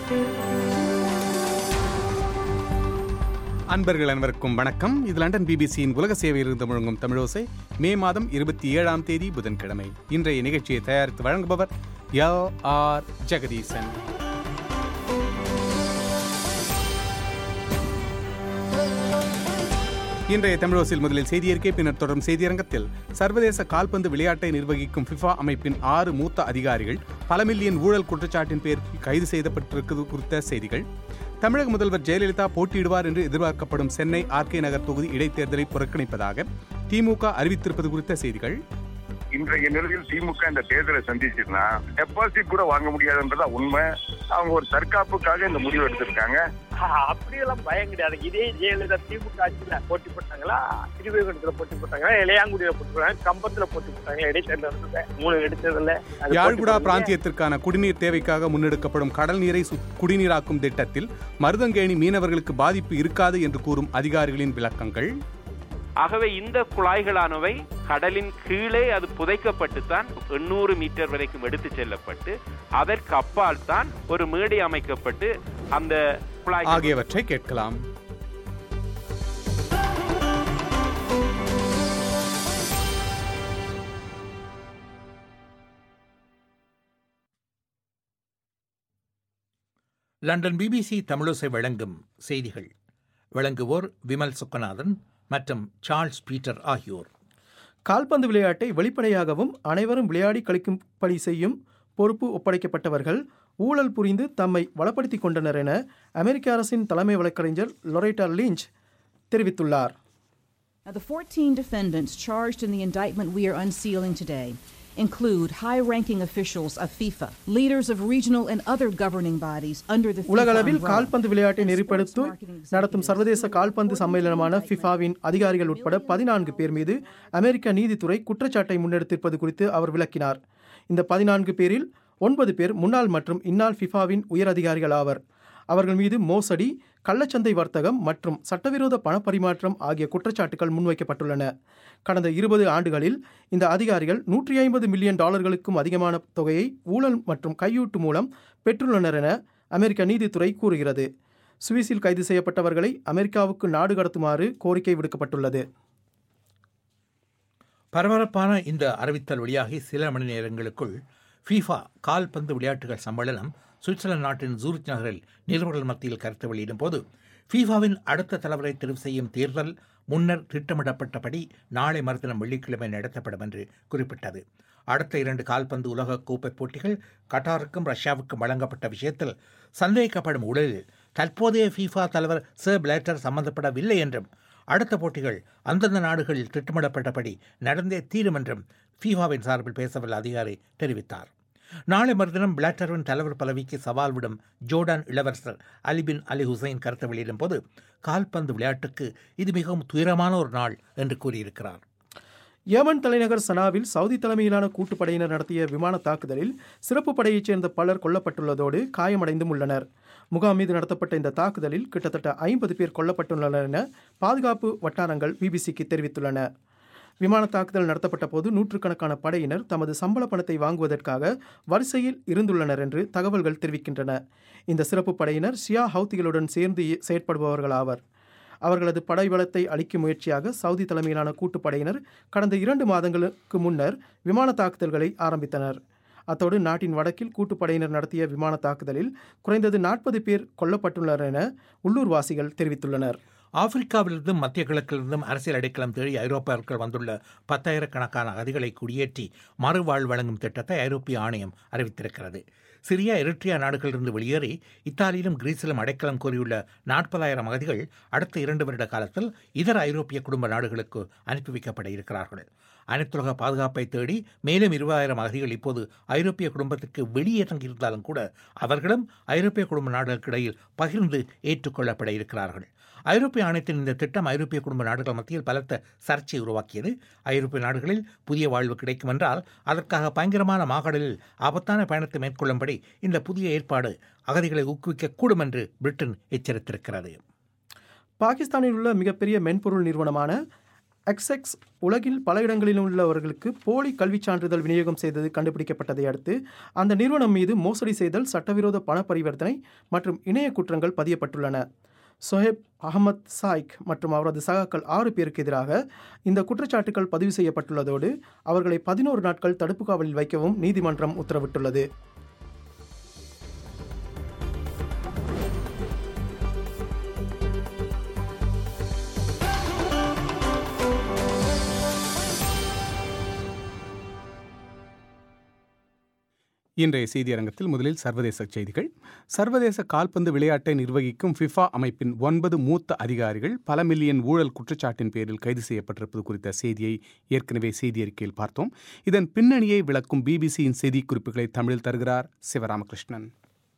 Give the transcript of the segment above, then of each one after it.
அன்பர்கள் அனைவருக்கும் வணக்கம் இது லண்டன் பிபிசியின் உலக சேவையிலிருந்து முழங்கும் தமிழோசை மே மாதம் இருபத்தி ஏழாம் தேதி புதன்கிழமை இன்றைய நிகழ்ச்சியை தயாரித்து வழங்குபவர் யா ஆர் ஜெகதீசன் இன்றைய தமிழோசில் முதலில் செய்தியறிக்கை பின்னர் தொடரும் செய்தியரங்கத்தில் சர்வதேச கால்பந்து விளையாட்டை நிர்வகிக்கும் ஃபிஃபா அமைப்பின் ஆறு மூத்த அதிகாரிகள் பல மில்லியன் ஊழல் குற்றச்சாட்டின் பேரில் கைது செய்யப்பட்டிருப்பது குறித்த செய்திகள் தமிழக முதல்வர் ஜெயலலிதா போட்டியிடுவார் என்று எதிர்பார்க்கப்படும் சென்னை ஆர்கே நகர் தொகுதி இடைத்தேர்தலை புறக்கணிப்பதாக திமுக அறிவித்திருப்பது குறித்த செய்திகள் இன்றைய நிலையில் திமுக இந்த தேர்தலை சந்திச்சுன்னா டெபாசிட் கூட வாங்க முடியாதுன்றதா உண்மை அவங்க ஒரு தற்காப்புக்காக இந்த முடிவு எடுத்திருக்காங்க அப்படியெல்லாம் பயம் கிடையாது இதே ஜெயலலிதா திமுக ஆட்சியில போட்டி போட்டாங்களா திருவேகடத்துல போட்டி போட்டாங்களா இளையாங்குடியில போட்டி போட்டாங்க கம்பத்துல போட்டி போட்டாங்களா இடைத்தேர்தல் இருந்தது மூணு இடைத்தேர்தல்ல அது போட்டி யாழ்குடா போட்டாங்க. பிராந்தியத்திற்கான குடிநீர் தேவைக்காக முன்னெடுக்கப்படும் கடல் நீரை சு- குடிநீராக்கும் திட்டத்தில் மருதங்கேணி மீனவர்களுக்கு பாதிப்பு இருக்காது என்று கூறும் அதிகாரிகளின் விளக்கங்கள் ஆகவே இந்த குழாய்களானவை கடலின் கீழே அது புதைக்கப்பட்டு தான் எண்ணூறு மீட்டர் வரைக்கும் எடுத்து செல்லப்பட்டு அதற்கு அப்பால் தான் ஒரு மேடை அமைக்கப்பட்டு அந்த குழாய் ஆகியவற்றை கேட்கலாம் லண்டன் பிபிசி தமிழோசை வழங்கும் செய்திகள் வழங்குவோர் விமல் சுக்கநாதன் மற்றும் சார்ல்ஸ் பீட்டர் ஆகியோர் கால்பந்து விளையாட்டை வெளிப்படையாகவும் அனைவரும் விளையாடி களிக்கும்படி செய்யும் பொறுப்பு ஒப்படைக்கப்பட்டவர்கள் ஊழல் புரிந்து தம்மை வளப்படுத்திக் கொண்டனர் என அமெரிக்க அரசின் தலைமை வழக்கறிஞர் லொரேட்டா லிஞ்ச் தெரிவித்துள்ளார் Now, the 14 defendants charged in the indictment we are unsealing today include high ranking officials of FIFA, leaders of regional and other governing bodies under the FIFA உலகளவில் umbrella, கால்பந்து விளையாட்டை and நெறிப்படுத்தி sports marketing நடத்தும் executives. சர்வதேச கால்பந்து சம்மேளனமான ஃபிஃபாவின் அதிகாரிகள் உட்பட பதினான்கு பேர் மீது அமெரிக்க நீதித்துறை குற்றச்சாட்டை முன்னெடுத்திருப்பது குறித்து அவர் விளக்கினார் இந்த பதினான்கு பேரில் ஒன்பது பேர் முன்னாள் மற்றும் இந்நாள் ஃபிஃபாவின் உயர் அதிகாரிகள் ஆவர் அவர்கள் மீது மோசடி கள்ளச்சந்தை வர்த்தகம் மற்றும் சட்டவிரோத பணப்பரிமாற்றம் ஆகிய குற்றச்சாட்டுகள் முன்வைக்கப்பட்டுள்ளன கடந்த இருபது ஆண்டுகளில் இந்த அதிகாரிகள் நூற்றி ஐம்பது மில்லியன் டாலர்களுக்கும் அதிகமான தொகையை ஊழல் மற்றும் கையூட்டு மூலம் பெற்றுள்ளனர் என அமெரிக்க நீதித்துறை கூறுகிறது சுவிஸில் கைது செய்யப்பட்டவர்களை அமெரிக்காவுக்கு நாடு கடத்துமாறு கோரிக்கை விடுக்கப்பட்டுள்ளது பரபரப்பான இந்த அறிவித்தல் வெளியாகி சில மணி நேரங்களுக்குள் ஃபீஃபா கால்பந்து விளையாட்டுகள் சம்மேளனம் சுவிட்சர்லாந்து நாட்டின் ஜூரிச் நகரில் நிருபர்கள் மத்தியில் கருத்து வெளியிடும் போது ஃபீஃபாவின் அடுத்த தலைவரை தெரிவு செய்யும் தேர்தல் முன்னர் திட்டமிடப்பட்டபடி நாளை மறுதினம் வெள்ளிக்கிழமை நடத்தப்படும் என்று குறிப்பிட்டது அடுத்த இரண்டு கால்பந்து உலக கோப்பை போட்டிகள் கட்டாருக்கும் ரஷ்யாவுக்கும் வழங்கப்பட்ட விஷயத்தில் சந்தேகிக்கப்படும் ஊழலில் தற்போதைய ஃபீஃபா தலைவர் சர் பிளேட்டர் சம்பந்தப்படவில்லை என்றும் அடுத்த போட்டிகள் அந்தந்த நாடுகளில் திட்டமிடப்பட்டபடி நடந்தே தீரும் என்றும் ஃபீஃபாவின் சார்பில் பேசவல்ல அதிகாரி தெரிவித்தார் நாளை மறுதினம் பிளாட்டரின் தலைவர் பதவிக்கு சவால் விடும் ஜோர்டான் இளவரசர் அலிபின் அலி ஹுசைன் கருத்து வெளியிடும் போது கால்பந்து விளையாட்டுக்கு இது மிகவும் துயரமான ஒரு நாள் என்று கூறியிருக்கிறார் ஏமன் தலைநகர் சனாவில் சவுதி தலைமையிலான கூட்டுப்படையினர் நடத்திய விமான தாக்குதலில் சிறப்பு படையைச் சேர்ந்த பலர் கொல்லப்பட்டுள்ளதோடு காயமடைந்தும் உள்ளனர் முகாம் மீது நடத்தப்பட்ட இந்த தாக்குதலில் கிட்டத்தட்ட ஐம்பது பேர் கொல்லப்பட்டுள்ளனர் என பாதுகாப்பு வட்டாரங்கள் பிபிசிக்கு தெரிவித்துள்ளன விமான தாக்குதல் நடத்தப்பட்ட போது நூற்றுக்கணக்கான படையினர் தமது சம்பள பணத்தை வாங்குவதற்காக வரிசையில் இருந்துள்ளனர் என்று தகவல்கள் தெரிவிக்கின்றன இந்த சிறப்பு படையினர் ஷியா ஹவுத்திகளுடன் சேர்ந்து செயற்படுபவர்கள் ஆவர் அவர்களது படைபலத்தை அளிக்கும் முயற்சியாக சவுதி தலைமையிலான கூட்டுப்படையினர் கடந்த இரண்டு மாதங்களுக்கு முன்னர் விமான தாக்குதல்களை ஆரம்பித்தனர் அத்தோடு நாட்டின் வடக்கில் கூட்டுப்படையினர் நடத்திய விமான தாக்குதலில் குறைந்தது நாற்பது பேர் கொல்லப்பட்டுள்ளனர் என உள்ளூர்வாசிகள் தெரிவித்துள்ளனர் ஆப்பிரிக்காவிலிருந்தும் மத்திய கிழக்கிலிருந்தும் அரசியல் அடைக்கலம் தேடி ஐரோப்பாவுக்குள் வந்துள்ள பத்தாயிரக்கணக்கான அகதிகளை குடியேற்றி மறுவாழ்வு வழங்கும் திட்டத்தை ஐரோப்பிய ஆணையம் அறிவித்திருக்கிறது சிரியா எரிட்ரியா நாடுகளிலிருந்து வெளியேறி இத்தாலியிலும் கிரீஸிலும் அடைக்கலம் கோரியுள்ள நாற்பதாயிரம் அகதிகள் அடுத்த இரண்டு வருட காலத்தில் இதர ஐரோப்பிய குடும்ப நாடுகளுக்கு அனுப்பி வைக்கப்பட இருக்கிறார்கள் அனைத்துலக பாதுகாப்பை தேடி மேலும் இருபதாயிரம் அகதிகள் இப்போது ஐரோப்பிய குடும்பத்துக்கு வெளியே தங்கியிருந்தாலும் கூட அவர்களும் ஐரோப்பிய குடும்ப நாடுகளுக்கு இடையில் பகிர்ந்து ஏற்றுக்கொள்ளப்பட இருக்கிறார்கள் ஐரோப்பிய ஆணையத்தின் இந்த திட்டம் ஐரோப்பிய குடும்ப நாடுகள் மத்தியில் பலத்த சர்ச்சை உருவாக்கியது ஐரோப்பிய நாடுகளில் புதிய வாழ்வு கிடைக்கும் என்றால் அதற்காக பயங்கரமான மாகாடலில் ஆபத்தான பயணத்தை மேற்கொள்ளும்படி இந்த புதிய ஏற்பாடு அகதிகளை ஊக்குவிக்கக்கூடும் என்று பிரிட்டன் எச்சரித்திருக்கிறது பாகிஸ்தானில் உள்ள மிகப்பெரிய மென்பொருள் நிறுவனமான எக்ஸ்எக்ஸ் உலகில் பல இடங்களில் உள்ளவர்களுக்கு போலி கல்விச் சான்றிதழ் விநியோகம் செய்தது கண்டுபிடிக்கப்பட்டதை அடுத்து அந்த நிறுவனம் மீது மோசடி செய்தல் சட்டவிரோத பண பரிவர்த்தனை மற்றும் இணைய குற்றங்கள் பதியப்பட்டுள்ளன சொஹேப் அகமத் சாய்க் மற்றும் அவரது சகாக்கள் ஆறு பேருக்கு எதிராக இந்த குற்றச்சாட்டுகள் பதிவு செய்யப்பட்டுள்ளதோடு அவர்களை பதினோரு நாட்கள் தடுப்பு காவலில் வைக்கவும் நீதிமன்றம் உத்தரவிட்டுள்ளது இன்றைய செய்தியரங்கத்தில் முதலில் சர்வதேச செய்திகள் சர்வதேச கால்பந்து விளையாட்டை நிர்வகிக்கும் ஃபிஃபா அமைப்பின் ஒன்பது மூத்த அதிகாரிகள் பல மில்லியன் ஊழல் குற்றச்சாட்டின் பேரில் கைது செய்யப்பட்டிருப்பது குறித்த செய்தியை ஏற்கனவே செய்தியறிக்கையில் பார்த்தோம் இதன் பின்னணியை விளக்கும் பிபிசியின் செய்திக்குறிப்புகளை தமிழில் தருகிறார் சிவராமகிருஷ்ணன்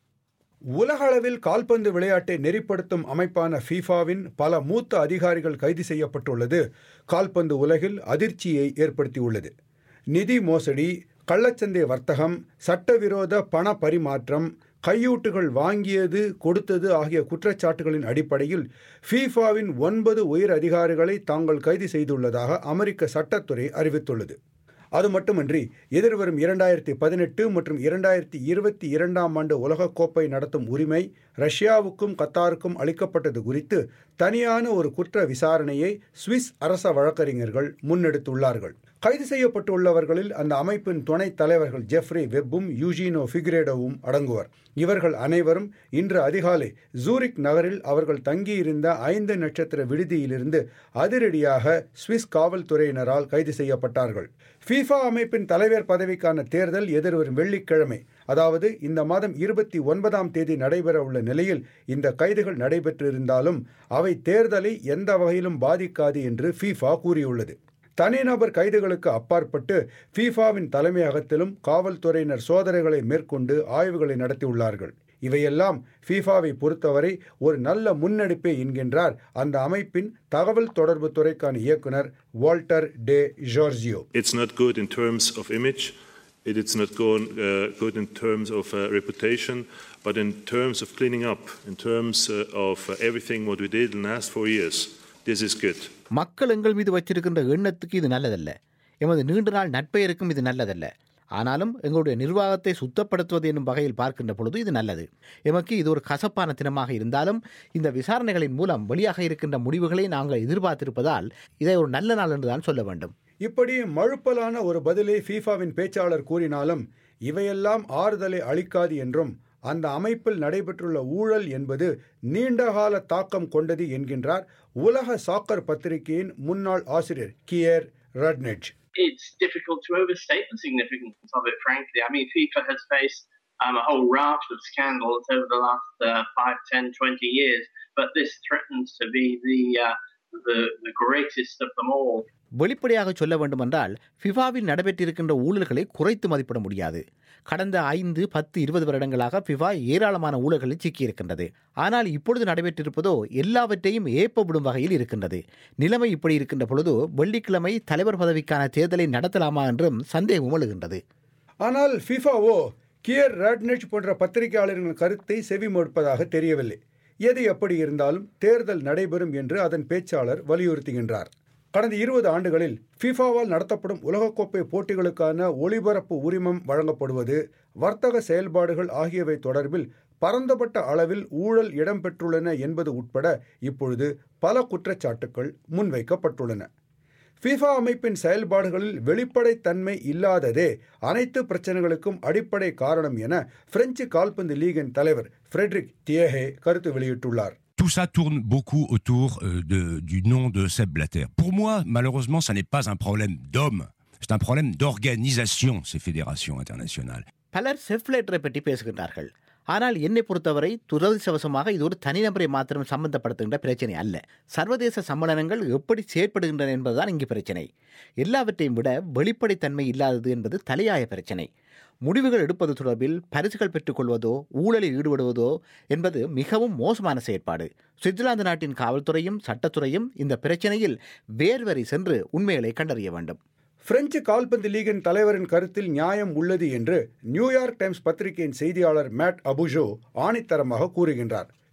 உலகளவில் கால்பந்து விளையாட்டை நெறிப்படுத்தும் அமைப்பான ஃபீஃபாவின் பல மூத்த அதிகாரிகள் கைது செய்யப்பட்டுள்ளது கால்பந்து உலகில் அதிர்ச்சியை ஏற்படுத்தியுள்ளது நிதி மோசடி கள்ளச்சந்தை வர்த்தகம் சட்டவிரோத பண பரிமாற்றம் கையூட்டுகள் வாங்கியது கொடுத்தது ஆகிய குற்றச்சாட்டுகளின் அடிப்படையில் ஃபீஃபாவின் ஒன்பது உயர் அதிகாரிகளை தாங்கள் கைது செய்துள்ளதாக அமெரிக்க சட்டத்துறை அறிவித்துள்ளது அது மட்டுமன்றி எதிர்வரும் இரண்டாயிரத்தி பதினெட்டு மற்றும் இரண்டாயிரத்தி இருபத்தி இரண்டாம் ஆண்டு உலகக்கோப்பை நடத்தும் உரிமை ரஷ்யாவுக்கும் கத்தாருக்கும் அளிக்கப்பட்டது குறித்து தனியான ஒரு குற்ற விசாரணையை சுவிஸ் அரச வழக்கறிஞர்கள் முன்னெடுத்துள்ளார்கள் கைது செய்யப்பட்டுள்ளவர்களில் அந்த அமைப்பின் துணைத் தலைவர்கள் ஜெஃப்ரி வெப்பும் யூஜினோ ஃபிக்ரேடோவும் அடங்குவர் இவர்கள் அனைவரும் இன்று அதிகாலை ஜூரிக் நகரில் அவர்கள் தங்கியிருந்த ஐந்து நட்சத்திர விடுதியிலிருந்து அதிரடியாக சுவிஸ் காவல்துறையினரால் கைது செய்யப்பட்டார்கள் ஃபீஃபா அமைப்பின் தலைவர் பதவிக்கான தேர்தல் எதிர்வரும் வெள்ளிக்கிழமை அதாவது இந்த மாதம் இருபத்தி ஒன்பதாம் தேதி நடைபெற உள்ள நிலையில் இந்த கைதுகள் நடைபெற்றிருந்தாலும் அவை தேர்தலை எந்த வகையிலும் பாதிக்காது என்று ஃபீஃபா கூறியுள்ளது தனிநபர் கைதுகளுக்கு அப்பாற்பட்டு ஃபீஃபாவின் தலைமையகத்திலும் காவல்துறையினர் சோதனைகளை மேற்கொண்டு ஆய்வுகளை நடத்தியுள்ளார்கள் இவையெல்லாம் ஃபீஃபாவை பொறுத்தவரை ஒரு நல்ல முன்னெடுப்பே என்கின்றார் அந்த அமைப்பின் தகவல் தொடர்பு துறைக்கான இயக்குனர் Walter De Giorgio It's not good in terms of image. It is not good, uh, good in terms of uh, reputation, but in terms of cleaning up, in terms uh, of uh, everything what we did in the last four years, this is good. மக்கள் எங்கள் மீது வச்சிருக்கின்ற எண்ணத்துக்கு இது நல்லதல்ல எமது நீண்ட நாள் நட்பெயருக்கும் இது நல்லதல்ல ஆனாலும் எங்களுடைய நிர்வாகத்தை சுத்தப்படுத்துவது என்னும் வகையில் பார்க்கின்ற பொழுது இது நல்லது எமக்கு இது ஒரு கசப்பான தினமாக இருந்தாலும் இந்த விசாரணைகளின் மூலம் வெளியாக இருக்கின்ற முடிவுகளை நாங்கள் எதிர்பார்த்திருப்பதால் இதை ஒரு நல்ல நாள் என்றுதான் சொல்ல வேண்டும் இப்படி மழுப்பலான ஒரு பதிலை ஃபீஃபாவின் பேச்சாளர் கூறினாலும் இவையெல்லாம் ஆறுதலை அளிக்காது என்றும் அந்த அமைப்பில் நடைபெற்றுள்ள ஊழல் என்பது நீண்டகால தாக்கம் கொண்டது என்கின்றார் உலக சாக்கர் பத்திரிகையின் முன்னாள் ஆசிரியர் Keir Radnedge it's difficult to overstate the significance of it, frankly. I mean, FIFA has faced um, a whole raft of scandals over the last uh, 5, 10, 20 years, but this threatens to be the, uh, the, the greatest of them all. வெளிப்படையாக சொல்ல வேண்டுமென்றால் ஃபிஃபாவில் நடைபெற்றிருக்கின்ற ஊழல்களை குறைத்து மதிப்பிட முடியாது கடந்த ஐந்து பத்து இருபது வருடங்களாக ஃபிஃபா ஏராளமான ஊழல்களில் சிக்கியிருக்கின்றது ஆனால் இப்பொழுது நடைபெற்றிருப்பதோ எல்லாவற்றையும் ஏப்பவிடும் வகையில் இருக்கின்றது நிலைமை இப்படி இருக்கின்ற பொழுது வெள்ளிக்கிழமை தலைவர் பதவிக்கான தேர்தலை நடத்தலாமா என்றும் சந்தேகம் எழுகின்றது ஆனால் ஃபிஃபாவோ கியர் ராட்னெட்ஜ் போன்ற பத்திரிகையாளர்களின் கருத்தை செவிமடுப்பதாக தெரியவில்லை எது எப்படி இருந்தாலும் தேர்தல் நடைபெறும் என்று அதன் பேச்சாளர் வலியுறுத்துகின்றார் கடந்த இருபது ஆண்டுகளில் ஃபிஃபாவால் நடத்தப்படும் உலகக்கோப்பை போட்டிகளுக்கான ஒளிபரப்பு உரிமம் வழங்கப்படுவது வர்த்தக செயல்பாடுகள் ஆகியவை தொடர்பில் பரந்தப்பட்ட அளவில் ஊழல் இடம்பெற்றுள்ளன என்பது உட்பட இப்பொழுது பல குற்றச்சாட்டுக்கள் முன்வைக்கப்பட்டுள்ளன ஃபிஃபா அமைப்பின் செயல்பாடுகளில் வெளிப்படைத்தன்மை இல்லாததே அனைத்து பிரச்சனைகளுக்கும் அடிப்படை காரணம் என பிரெஞ்சு கால்பந்து லீகின் தலைவர் ஃப்ரெட்ரிக் தியேஹே கருத்து வெளியிட்டுள்ளார் Tout ça tourne beaucoup autour euh, de, du nom de Seb Blatter. Pour moi, malheureusement, ça n'est pas un problème d'homme. C'est un problème d'organisation, ces fédérations internationales. பலர் செஃப்லேட்டரை பற்றி பேசுகின்றார்கள் ஆனால் என்னை பொறுத்தவரை துரதிர்ஷ்டவசமாக இது ஒரு தனிநபரை மாத்திரம் சம்பந்தப்படுத்துகின்ற பிரச்சனை அல்ல சர்வதேச சம்மேளனங்கள் எப்படி செயற்படுகின்றன என்பதுதான் இங்கு பிரச்சனை எல்லாவற்றையும் விட வெளிப்படைத்தன்மை இல்லாதது என்பது தலையாய பிரச்சனை முடிவுகள் எடுப்பது தொடர்பில் பரிசுகள் பெற்றுக்கொள்வதோ ஊழலில் ஈடுபடுவதோ என்பது மிகவும் மோசமான செயற்பாடு சுவிட்சர்லாந்து நாட்டின் காவல்துறையும் சட்டத்துறையும் இந்த பிரச்சனையில் வேர்வரி சென்று உண்மைகளை கண்டறிய வேண்டும் பிரெஞ்சு கால்பந்து லீகின் தலைவரின் கருத்தில் நியாயம் உள்ளது என்று நியூயார்க் டைம்ஸ் பத்திரிகையின் செய்தியாளர் மேட் அபுஜோ ஆணித்தரமாக கூறுகின்றார்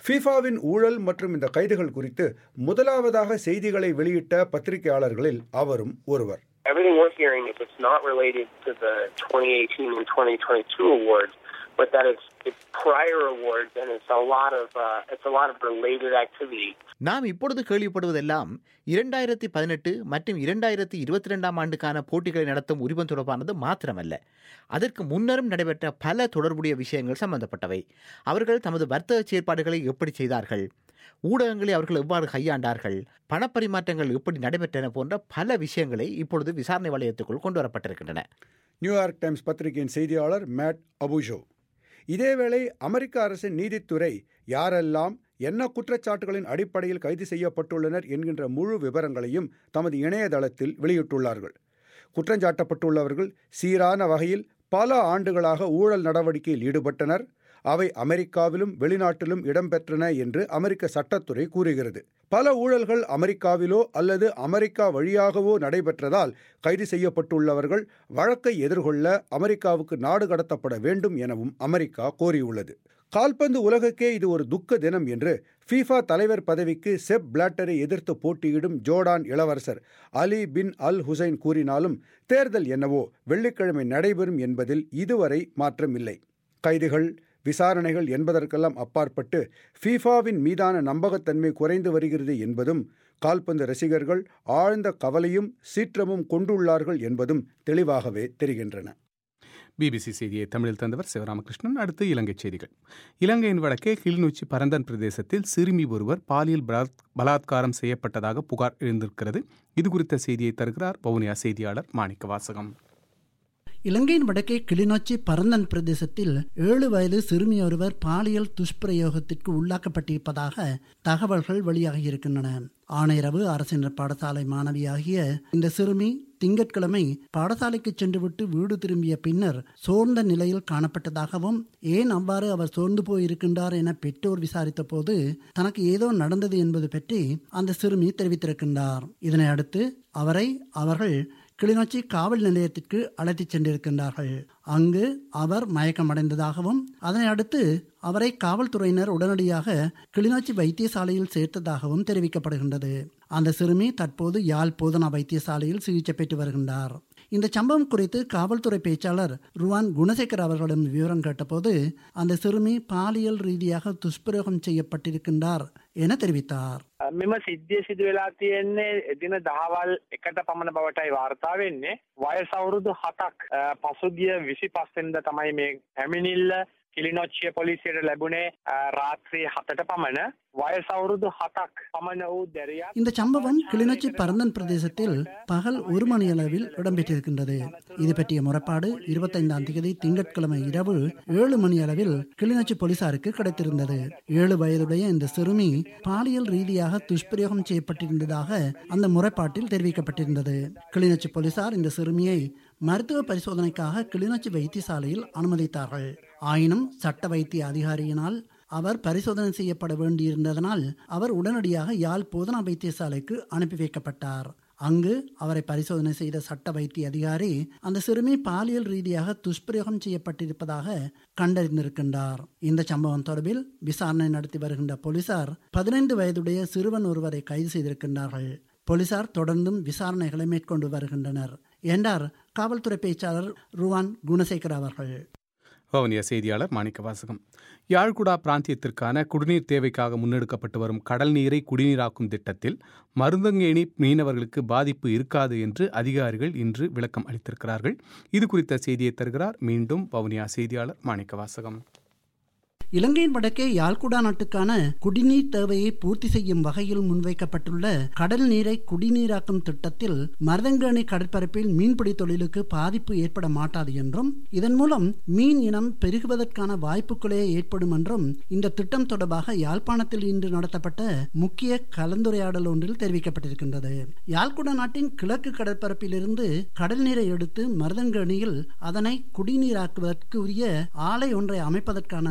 ஃபீஃபாவின் ஊழல் மற்றும் இந்த கைதுகள் குறித்து முதலாவதாக செய்திகளை வெளியிட்ட பத்திரிகையாளர்களில் அவரும் ஒருவர் Everything we're hearing is it's not related to the 2018 and 2022 awards, but that it's, it's prior awards and it's a lot of uh, it's a lot of related activity. நாம் இப்பொழுது கேள்விப்படுவதெல்லாம் இரண்டாயிரத்தி பதினெட்டு மற்றும் இரண்டாயிரத்தி இருபத்தி ரெண்டாம் ஆண்டுக்கான போட்டிகளை நடத்தும் உரிமம் தொடர்பானது மாத்திரமல்ல அதற்கு முன்னரும் நடைபெற்ற பல தொடர்புடைய விஷயங்கள் சம்பந்தப்பட்டவை அவர்கள் தமது வர்த்தக செயற்பாடுகளை எப்படி செய்தார்கள் ஊடகங்களை அவர்கள் எவ்வாறு கையாண்டார்கள் பணப்பரிமாற்றங்கள் எப்படி நடைபெற்றன போன்ற பல விஷயங்களை இப்பொழுது விசாரணை வளையத்துக்குள் கொண்டு வரப்பட்டிருக்கின்றன நியூயார்க் டைம்ஸ் பத்திரிகையின் செய்தியாளர் மேட் அபுஜோ இதேவேளை அமெரிக்க அரசின் நீதித்துறை யாரெல்லாம் என்ன குற்றச்சாட்டுகளின் அடிப்படையில் கைது செய்யப்பட்டுள்ளனர் என்கின்ற முழு விவரங்களையும் தமது இணையதளத்தில் வெளியிட்டுள்ளார்கள் குற்றஞ்சாட்டப்பட்டுள்ளவர்கள் சீரான வகையில் பல ஆண்டுகளாக ஊழல் நடவடிக்கையில் ஈடுபட்டனர் அவை அமெரிக்காவிலும் வெளிநாட்டிலும் இடம்பெற்றன என்று அமெரிக்க சட்டத்துறை கூறுகிறது பல ஊழல்கள் அமெரிக்காவிலோ அல்லது அமெரிக்கா வழியாகவோ நடைபெற்றதால் கைது செய்யப்பட்டுள்ளவர்கள் வழக்கை எதிர்கொள்ள அமெரிக்காவுக்கு நாடு கடத்தப்பட வேண்டும் எனவும் அமெரிக்கா கோரியுள்ளது கால்பந்து உலகுக்கே இது ஒரு துக்க தினம் என்று ஃபீஃபா தலைவர் பதவிக்கு செப் பிளாட்டரை எதிர்த்து போட்டியிடும் ஜோர்டான் இளவரசர் அலி பின் அல் ஹுசைன் கூறினாலும் தேர்தல் என்னவோ வெள்ளிக்கிழமை நடைபெறும் என்பதில் இதுவரை மாற்றமில்லை கைதுகள் விசாரணைகள் என்பதற்கெல்லாம் அப்பாற்பட்டு ஃபீஃபாவின் மீதான நம்பகத்தன்மை குறைந்து வருகிறது என்பதும் கால்பந்து ரசிகர்கள் ஆழ்ந்த கவலையும் சீற்றமும் கொண்டுள்ளார்கள் என்பதும் தெளிவாகவே தெரிகின்றன பிபிசி செய்தியை தமிழில் தந்தவர் சிவராமகிருஷ்ணன் அடுத்து இலங்கை செய்திகள் இலங்கையின் வடக்கே கிளிநொச்சி பரந்தன் பிரதேசத்தில் சிறுமி ஒருவர் பாலியல் பலாத்- பலாத்காரம் செய்யப்பட்டதாக புகார் எழுந்திருக்கிறது இது குறித்த செய்தியை தருகிறார் வவுனியா செய்தியாளர் மாணிக்க வாசகம் இலங்கையின் வடக்கே கிளிநொச்சி பரந்தன் பிரதேசத்தில் ஏழு வயது சிறுமி ஒருவர் பாலியல் துஷ்பிரயோகத்திற்கு உள்ளாக்கப்பட்டிருப்பதாக தகவல்கள் வெளியாகியிருக்கின்றன ஆணையரவு அரசினர் பாடசாலை மாணவியாகிய இந்த சிறுமி திங்கட்கிழமை பாடசாலைக்கு சென்றுவிட்டு வீடு திரும்பிய பின்னர் சோர்ந்த நிலையில் காணப்பட்டதாகவும் ஏன் அவ்வாறு அவர் சோர்ந்து போயிருக்கின்றார் என பெற்றோர் விசாரித்த போது தனக்கு ஏதோ நடந்தது என்பது பற்றி அந்த சிறுமி தெரிவித்திருக்கின்றார் இதனை அடுத்து அவரை அவர்கள் கிளிநொச்சி காவல் நிலையத்திற்கு அழைத்துச் சென்றிருக்கின்றார்கள் அங்கு அவர் மயக்கமடைந்ததாகவும் அதனை அடுத்து அவரை காவல்துறையினர் உடனடியாக கிளிநொச்சி வைத்தியசாலையில் சேர்த்ததாகவும் தெரிவிக்கப்படுகின்றது அந்த சிறுமி தற்போது யாழ் போதனா வைத்தியசாலையில் சிகிச்சை பெற்று வருகின்றார் இந்த சம்பவம் குறித்து காவல்துறை பேச்சாளர் ருவான் குணசேகர் அவர்களிடம் விவரம் கேட்டபோது அந்த சிறுமி பாலியல் ரீதியாக துஷ்பிரயோகம் செய்யப்பட்டிருக்கின்றார் என தெரிவித்தார் මෙම සිද්ධිය සිදු වෙලා තියෙන්නේ එදින දහවල් එකට පමණ බවටයි වාර්තා වෙන්නේ වයස අවුරුදු හතක් අ, පසුගිය විසි පස්සෙන්ද තමයි මේ පැමිණිල්ල කිලිනොච්චිය පොලිසියට ලැබුණේ අ, රාත්‍රී හතට පමණ වයස අවුරුදු හතක් පමණ වූ දැරියක් இந்த சம்பவம் கிளிநொச்சி பரந்தன் பிரதேசத்தில் பகல் ஒரு மணி அளவில் இடம்பெற்றிருக்கின்றது இது பற்றிய முறைப்பாடு இருபத்தைந்தாம் தேதி திங்கட்கிழமை இரவு ஏழு மணி அளவில் கிளிநொச்சி போலீசாருக்கு கிடைத்திருந்தது ஏழு வயதுடைய இந்த சிறுமி பாலியல் ரீதியாக துஷ்பிரயோகம் செய்யப்பட்டிருந்ததாக அந்த முறைப்பாட்டில் தெரிவிக்கப்பட்டிருந்தது கிளிநொச்சி போலீசார் இந்த சிறுமியை மருத்துவ பரிசோதனைக்காக கிளிநொச்சி வைத்தியசாலையில் அனுமதித்தார்கள் ஆயினும் சட்ட வைத்திய அதிகாரியினால் அவர் பரிசோதனை செய்யப்பட வேண்டியிருந்ததனால் அவர் உடனடியாக யாழ் போதனா வைத்தியசாலைக்கு அனுப்பி வைக்கப்பட்டார் அங்கு அவரை பரிசோதனை செய்த சட்ட வைத்திய அதிகாரி அந்த சிறுமி பாலியல் ரீதியாக துஷ்பிரயோகம் செய்யப்பட்டிருப்பதாக கண்டறிந்திருக்கின்றார் இந்த சம்பவம் தொடர்பில் விசாரணை நடத்தி வருகின்ற போலீசார் பதினைந்து வயதுடைய சிறுவன் ஒருவரை கைது செய்திருக்கின்றார்கள் போலீசார் தொடர்ந்தும் விசாரணைகளை மேற்கொண்டு வருகின்றனர் என்றார் காவல்துறை பேச்சாளர் ருவான் குணசேகர் அவர்கள் வவுனியா செய்தியாளர் மாணிக்க வாசகம் யாழ்குடா பிராந்தியத்திற்கான குடிநீர் தேவைக்காக முன்னெடுக்கப்பட்டு வரும் கடல் நீரை குடிநீராக்கும் திட்டத்தில் மருந்தங்கேணி மீனவர்களுக்கு பாதிப்பு இருக்காது என்று அதிகாரிகள் இன்று விளக்கம் அளித்திருக்கிறார்கள் இது குறித்த செய்தியை தருகிறார் மீண்டும் வவுனியா செய்தியாளர் மாணிக்க வாசகம் இலங்கையின் வடக்கே யாழ்குடா நாட்டுக்கான குடிநீர் தேவையை பூர்த்தி செய்யும் வகையில் முன்வைக்கப்பட்டுள்ள கடல் நீரை குடிநீராக்கும் திட்டத்தில் மருதங்கேணி கடற்பரப்பில் மீன்பிடி தொழிலுக்கு பாதிப்பு ஏற்பட மாட்டாது என்றும் இதன் மூலம் மீன் இனம் பெருகுவதற்கான வாய்ப்புகளே ஏற்படும் என்றும் இந்த திட்டம் தொடர்பாக யாழ்ப்பாணத்தில் இன்று நடத்தப்பட்ட முக்கிய கலந்துரையாடல் ஒன்றில் தெரிவிக்கப்பட்டிருக்கின்றது யாழ்குடா நாட்டின் கிழக்கு கடற்பரப்பிலிருந்து கடல் நீரை எடுத்து மருதங்கேணியில் அதனை குடிநீராக்குவதற்கு உரிய ஆலை ஒன்றை அமைப்பதற்கான நடவடிக்கை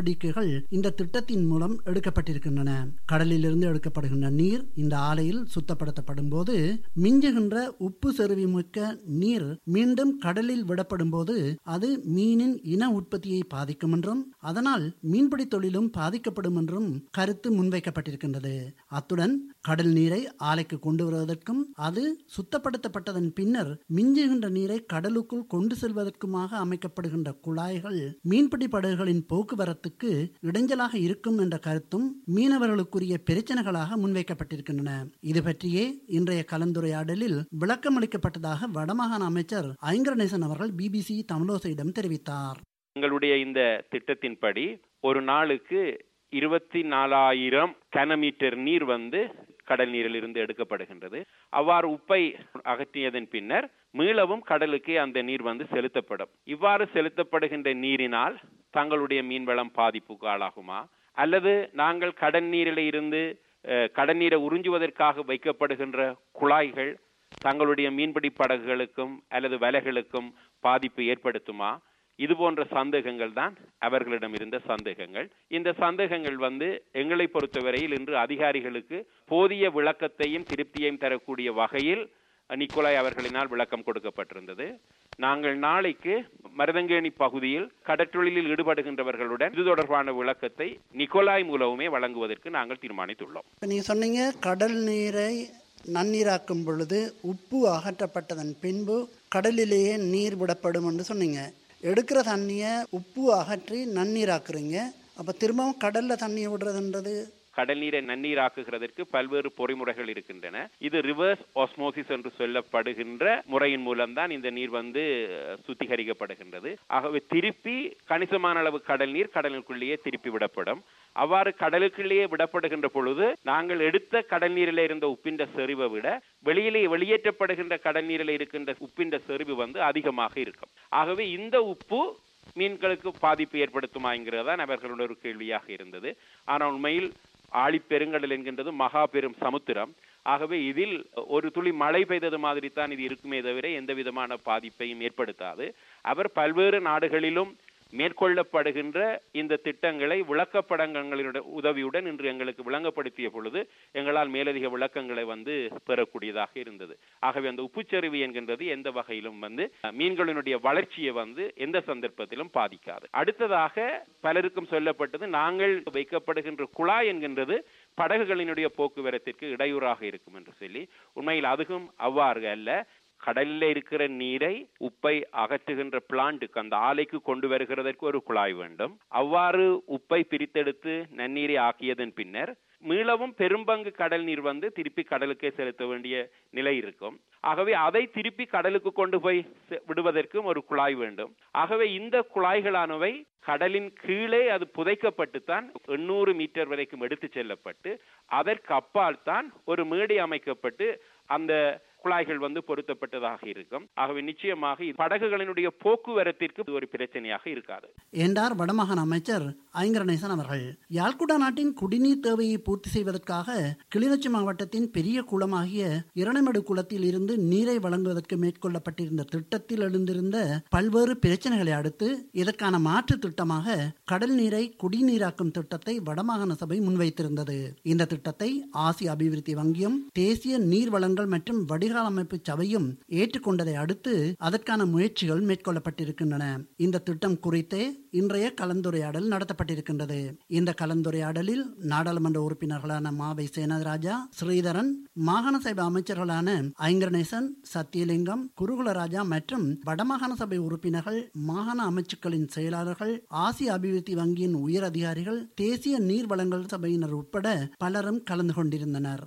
நடவடிக்கைகள் இந்த திட்டத்தின் மூலம் எடுக்கப்பட்டிருக்கின்றன கடலிலிருந்து எடுக்கப்படுகின்ற நீர் இந்த ஆலையில் சுத்தப்படுத்தப்படும் போது மிஞ்சுகின்ற உப்பு செருவி மிக்க நீர் மீண்டும் கடலில் விடப்படும் போது அது மீனின் இன உற்பத்தியை பாதிக்கும் என்றும் அதனால் மீன்பிடி தொழிலும் பாதிக்கப்படும் என்றும் கருத்து முன்வைக்கப்பட்டிருக்கின்றது அத்துடன் கடல் நீரை ஆலைக்கு கொண்டு வருவதற்கும் அது சுத்தப்படுத்தப்பட்டதன் பின்னர் மிஞ்சுகின்ற நீரை கடலுக்குள் கொண்டு செல்வதற்குமாக அமைக்கப்படுகின்ற குழாய்கள் மீன்பிடி படகுகளின் போக்குவரத்துக்கு இடைஞ்சலாக இருக்கும் என்ற கருத்தும் மீனவர்களுக்குரிய பிரச்சனைகளாக முன்வைக்கப்பட்டிருக்கின்றன இது பற்றியே இன்றைய கலந்துரையாடலில் விளக்கமளிக்கப்பட்டதாக வடமாகாண அமைச்சர் ஐங்கரநேசன் அவர்கள் பிபிசி தமிழோசையிடம் தெரிவித்தார் எங்களுடைய இந்த திட்டத்தின்படி ஒரு நாளுக்கு இருபத்தி நாலாயிரம் கனமீட்டர் நீர் வந்து கடல் நீரில் இருந்து எடுக்கப்படுகின்றது அவ்வாறு உப்பை அகற்றியதன் பின்னர் மீளவும் கடலுக்கு அந்த நீர் வந்து செலுத்தப்படும் இவ்வாறு செலுத்தப்படுகின்ற நீரினால் தங்களுடைய மீன்வளம் பாதிப்புக்கு ஆளாகுமா அல்லது நாங்கள் கடல் நீரில் இருந்து கடல் நீரை உறிஞ்சுவதற்காக வைக்கப்படுகின்ற குழாய்கள் தங்களுடைய மீன்பிடி படகுகளுக்கும் அல்லது வலைகளுக்கும் பாதிப்பு ஏற்படுத்துமா இது போன்ற சந்தேகங்கள் தான் அவர்களிடம் இருந்த சந்தேகங்கள் இந்த சந்தேகங்கள் வந்து எங்களை பொறுத்தவரையில் இன்று அதிகாரிகளுக்கு போதிய விளக்கத்தையும் திருப்தியையும் தரக்கூடிய வகையில் நிக்கோலாய் அவர்களினால் விளக்கம் கொடுக்கப்பட்டிருந்தது நாங்கள் நாளைக்கு மருதங்கேணி பகுதியில் கடற்றொழிலில் ஈடுபடுகின்றவர்களுடன் இது தொடர்பான விளக்கத்தை நிக்கோலாய் மூலமுமே வழங்குவதற்கு நாங்கள் தீர்மானித்துள்ளோம் நீங்க சொன்னீங்க கடல் நீரை நன்னீராக்கும் பொழுது உப்பு அகற்றப்பட்டதன் பின்பு கடலிலேயே நீர் விடப்படும் என்று சொன்னீங்க எடுக்கிற தண்ணியை உப்பு அகற்றி நன்னீராக்குறீங்க அப்போ திரும்பவும் கடலில் தண்ணியை விடுறதுன்றது கடல் நீரை நன்னீராக்குகிறதற்கு பல்வேறு பொறிமுறைகள் இருக்கின்றன இது ரிவர்ஸ் ஆஸ்மோசிஸ் என்று சொல்லப்படுகின்ற முறையின் மூலம்தான் இந்த நீர் வந்து சுத்திகரிக்கப்படுகின்றது ஆகவே திருப்பி கணிசமான அளவு கடல் நீர் கடலுக்குள்ளேயே திருப்பி விடப்படும் அவ்வாறு கடலுக்குள்ளேயே விடப்படுகின்ற பொழுது நாங்கள் எடுத்த கடல் நீரில் இருந்த உப்பின்ற செறிவை விட வெளியிலே வெளியேற்றப்படுகின்ற கடல் நீரில் இருக்கின்ற உப்பின்ற செறிவு வந்து அதிகமாக இருக்கும் ஆகவே இந்த உப்பு மீன்களுக்கு பாதிப்பு ஏற்படுத்துமாங்கிறது தான் அவர்களுடைய ஒரு கேள்வியாக இருந்தது ஆனால் உண்மையில் ஆழிப்பெருங்கடல் என்கின்றது மகா பெரும் சமுத்திரம் ஆகவே இதில் ஒரு துளி மழை பெய்தது மாதிரி தான் இது இருக்குமே தவிர எந்த விதமான பாதிப்பையும் ஏற்படுத்தாது அவர் பல்வேறு நாடுகளிலும் மேற்கொள்ளப்படுகின்ற இந்த திட்டங்களை விளக்கப்படங்களுடைய உதவியுடன் இன்று எங்களுக்கு விளங்கப்படுத்திய பொழுது எங்களால் மேலதிக விளக்கங்களை வந்து பெறக்கூடியதாக இருந்தது ஆகவே அந்த உப்புச்சரிவு என்கின்றது எந்த வகையிலும் வந்து மீன்களினுடைய வளர்ச்சியை வந்து எந்த சந்தர்ப்பத்திலும் பாதிக்காது அடுத்ததாக பலருக்கும் சொல்லப்பட்டது நாங்கள் வைக்கப்படுகின்ற குழாய் என்கின்றது படகுகளினுடைய போக்குவரத்திற்கு இடையூறாக இருக்கும் என்று சொல்லி உண்மையில் அதுவும் அவ்வாறு அல்ல கடலில் இருக்கிற நீரை உப்பை அகற்றுகின்ற பிளான்ட்டுக்கு அந்த ஆலைக்கு கொண்டு வருகிறதற்கு ஒரு குழாய் வேண்டும் அவ்வாறு உப்பை பிரித்தெடுத்து நன்னீரை ஆக்கியதன் பின்னர் மீளவும் பெரும்பங்கு கடல் நீர் வந்து திருப்பி கடலுக்கே செலுத்த வேண்டிய நிலை இருக்கும் ஆகவே அதை திருப்பி கடலுக்கு கொண்டு போய் விடுவதற்கும் ஒரு குழாய் வேண்டும் ஆகவே இந்த குழாய்களானவை கடலின் கீழே அது புதைக்கப்பட்டுத்தான் எண்ணூறு மீட்டர் வரைக்கும் எடுத்து செல்லப்பட்டு அதற்கு அப்பால் தான் ஒரு மேடை அமைக்கப்பட்டு அந்த குழாய்கள் வந்து பொருத்தப்பட்டதாக இருக்கும் ஆகவே நிச்சயமாக படகுகளினுடைய போக்குவரத்திற்கு ஒரு பிரச்சனையாக இருக்காது என்றார் வடமாகாண அமைச்சர் ஐங்கரநேசன் அவர்கள் யாழ்குடா நாட்டின் குடிநீர் தேவையை பூர்த்தி செய்வதற்காக கிளிநொச்சி மாவட்டத்தின் பெரிய குளமாகிய இரணைமடு குளத்தில் இருந்து நீரை வழங்குவதற்கு மேற்கொள்ளப்பட்டிருந்த திட்டத்தில் எழுந்திருந்த பல்வேறு பிரச்சனைகளை அடுத்து இதற்கான மாற்று திட்டமாக கடல் நீரை குடிநீராக்கும் திட்டத்தை வடமாகாண சபை முன்வைத்திருந்தது இந்த திட்டத்தை ஆசிய அபிவிருத்தி வங்கியும் தேசிய நீர் வளங்கள் மற்றும் வடிகால் அமைப்பு சபையும் ஏற்றுக்கொண்டதை அடுத்து அதற்கான முயற்சிகள் மேற்கொள்ளப்பட்டிருக்கின்றன இந்த திட்டம் குறித்தே இன்றைய கலந்துரையாடல் நடத்தப்பட்டிருக்கின்றது இந்த கலந்துரையாடலில் நாடாளுமன்ற உறுப்பினர்களான மாவை சேனராஜா ஸ்ரீதரன் மாகாண சபை அமைச்சர்களான ஐங்கரநேசன் சத்தியலிங்கம் குருகுலராஜா மற்றும் வடமாகாண சபை உறுப்பினர்கள் மாகாண அமைச்சுக்களின் செயலாளர்கள் ஆசிய அபிவிருத்தி வங்கியின் உயர் அதிகாரிகள் தேசிய நீர் வளங்கள் சபையினர் உட்பட பலரும் கலந்து கொண்டிருந்தனர்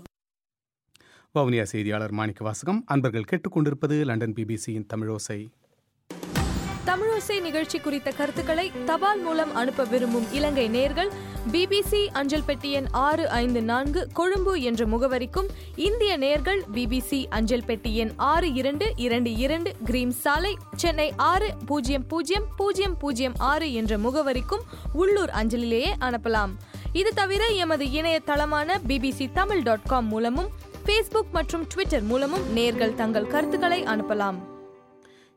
வவுனியா செய்தியாளர் மாணிக்க வாசகம் அன்பர்கள் கேட்டுக்கொண்டிருப்பது லண்டன் பிபிசியின் தமிழோசை தமிழோசை நிகழ்ச்சி குறித்த கருத்துக்களை தபால் மூலம் அனுப்ப விரும்பும் இலங்கை நேர்கள் பிபிசி அஞ்சல் பெட்டி எண் ஆறு ஐந்து நான்கு கொழும்பு என்ற முகவரிக்கும் இந்திய நேர்கள் பிபிசி அஞ்சல் பெட்டி எண் ஆறு இரண்டு இரண்டு இரண்டு கிரீம் சாலை சென்னை ஆறு பூஜ்ஜியம் பூஜ்ஜியம் பூஜ்ஜியம் பூஜ்ஜியம் ஆறு என்ற முகவரிக்கும் உள்ளூர் அஞ்சலிலேயே அனுப்பலாம் இது தவிர எமது இணையதளமான பிபிசி தமிழ் டாட் காம் மூலமும் ஃபேஸ்புக் மற்றும் ட்விட்டர் மூலமும் நேர்கள் தங்கள் கருத்துக்களை அனுப்பலாம்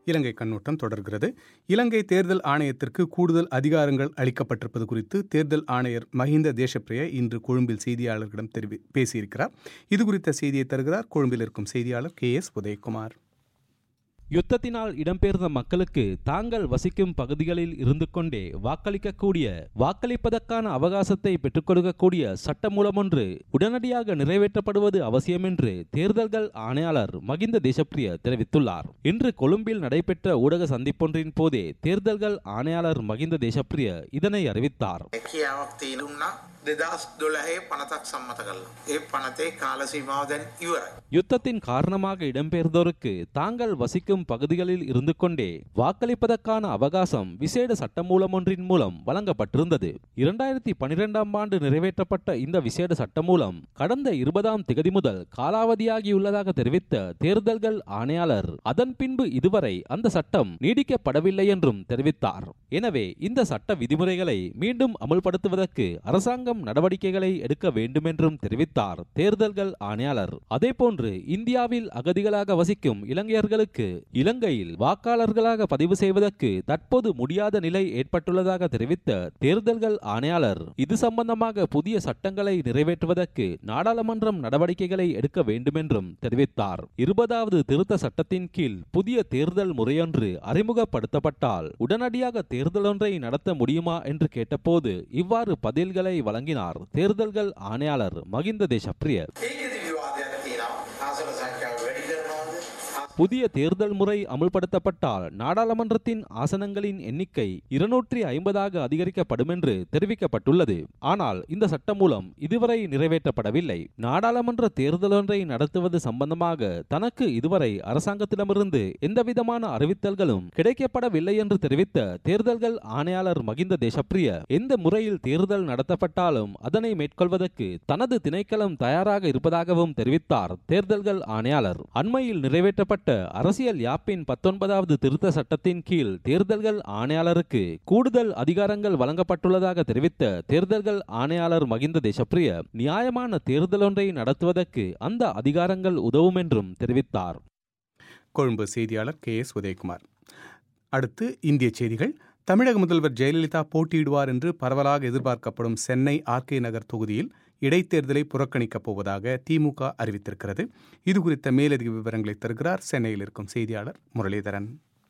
இலங்கை கண்ணோட்டம் தொடர்கிறது இலங்கை தேர்தல் ஆணையத்திற்கு கூடுதல் அதிகாரங்கள் அளிக்கப்பட்டிருப்பது குறித்து தேர்தல் ஆணையர் மஹிந்த தேசப்பிரிய இன்று கொழும்பில் செய்தியாளர்களிடம் தெரிவி பேசியிருக்கிறார் இது குறித்த செய்தியை தருகிறார் கொழும்பில் இருக்கும் செய்தியாளர் கே எஸ் உதயகுமார் யுத்தத்தினால் இடம்பெயர்ந்த மக்களுக்கு தாங்கள் வசிக்கும் பகுதிகளில் இருந்து கொண்டே வாக்களிக்கக்கூடிய வாக்களிப்பதற்கான அவகாசத்தை பெற்றுக் கொடுக்கக்கூடிய சட்டமூலம் ஒன்று உடனடியாக நிறைவேற்றப்படுவது அவசியம் என்று தேர்தல்கள் ஆணையாளர் மகிந்த தேசப்பிரிய தெரிவித்துள்ளார் இன்று கொழும்பில் நடைபெற்ற ஊடக சந்திப்பொன்றின் போதே தேர்தல்கள் ஆணையாளர் மகிந்த தேசப்பிரிய இதனை அறிவித்தார் හැකියාවක් තියෙනුන්නා දෙදස් දොළහේ පනතක් සම්මත කරලා. ඒ පනතේ කාලසීමාව දැන් ඉවරයි. யுத்தத்தின் காரணமாக இடம்பெயர்ந்தோருக்கு தாங்கள் வசிக்கும் பகுதிகளில் இருந்து கொண்டே வாக்களிப்பதற்கான அவகாசம் விசேட சட்டமூலம் ஒன்றின் மூலம் வழங்கப்பட்டிருந்தது இரண்டாயிரத்தி பனிரெண்டாம் ஆண்டு நிறைவேற்றப்பட்ட இந்த விசேட சட்டமூலம் கடந்த இருபதாம் திகதி முதல் காலாவதியாகியுள்ளதாக தெரிவித்த தேர்தல்கள் ஆணையாளர் அதன் பின்பு இதுவரை அந்த சட்டம் நீடிக்கப்படவில்லை என்றும் தெரிவித்தார் எனவே இந்த சட்ட விதிமுறைகளை மீண்டும் அமல்படுத்துவதற்கு அரசாங்கம் நடவடிக்கைகளை எடுக்க வேண்டுமென்றும் தெரிவித்தார் தேர்தல்கள் ஆணையாளர் அதேபோன்று இந்தியாவில் அகதிகளாக வசிக்கும் இலங்கையர்களுக்கு இலங்கையில் வாக்காளர்களாக பதிவு செய்வதற்கு தற்போது முடியாத நிலை ஏற்பட்டுள்ளதாக தெரிவித்த தேர்தல்கள் ஆணையாளர் இது சம்பந்தமாக புதிய சட்டங்களை நிறைவேற்றுவதற்கு நாடாளுமன்றம் நடவடிக்கைகளை எடுக்க வேண்டுமென்றும் தெரிவித்தார் இருபதாவது திருத்த சட்டத்தின் கீழ் புதிய தேர்தல் முறையொன்று அறிமுகப்படுத்தப்பட்டால் உடனடியாக தேர்தல் ஒன்றை நடத்த முடியுமா என்று கேட்டபோது இவ்வாறு பதில்களை வழங்கினார் தேர்தல்கள் ஆணையாளர் மகிந்த தேசப்பிரிய ඒකෙදි විවාදයක් තියෙනවා. ආසන සංඛ්‍යාව වැඩි කරනවාද? புதிய தேர்தல் முறை அமுல்படுத்தப்பட்டால் நாடாளுமன்றத்தின் ஆசனங்களின் எண்ணிக்கை இருநூற்றி ஐம்பதாக அதிகரிக்கப்படும் என்று தெரிவிக்கப்பட்டுள்ளது ஆனால் இந்த சட்டம் மூலம் இதுவரை நிறைவேற்றப்படவில்லை நாடாளுமன்ற தேர்தல் ஒன்றை நடத்துவது சம்பந்தமாக தனக்கு இதுவரை அரசாங்கத்திடமிருந்து எந்தவிதமான அறிவித்தல்களும் கிடைக்கப்படவில்லை என்று தெரிவித்த தேர்தல்கள் ஆணையாளர் மகிந்த தேசப்பிரிய எந்த முறையில் தேர்தல் நடத்தப்பட்டாலும் அதனை மேற்கொள்வதற்கு தனது திணைக்களம் தயாராக இருப்பதாகவும் தெரிவித்தார் தேர்தல்கள் ஆணையாளர் அண்மையில் நிறைவேற்றப்பட்ட அரசியல் யாப்பின் பத்தொன்பதாவது திருத்த சட்டத்தின் கீழ் தேர்தல்கள் ஆணையாளருக்கு கூடுதல் அதிகாரங்கள் வழங்கப்பட்டுள்ளதாக தெரிவித்த தேர்தல்கள் ஆணையாளர் மகிந்த தேசப்பிரிய நியாயமான தேர்தல் ஒன்றை நடத்துவதற்கு அந்த அதிகாரங்கள் உதவும் என்றும் தெரிவித்தார் கொழும்பு செய்தியாளர் கே எஸ் உதயகுமார் அடுத்து இந்திய செய்திகள் தமிழக முதல்வர் ஜெயலலிதா போட்டியிடுவார் என்று பரவலாக எதிர்பார்க்கப்படும் சென்னை ஆர்கே நகர் தொகுதியில் இடைத்தேர்தலை புறக்கணிக்கப் போவதாக திமுக அறிவித்திருக்கிறது இது குறித்த மேலதிக விவரங்களை தருகிறார் சென்னையில் இருக்கும் செய்தியாளர் முரளிதரன்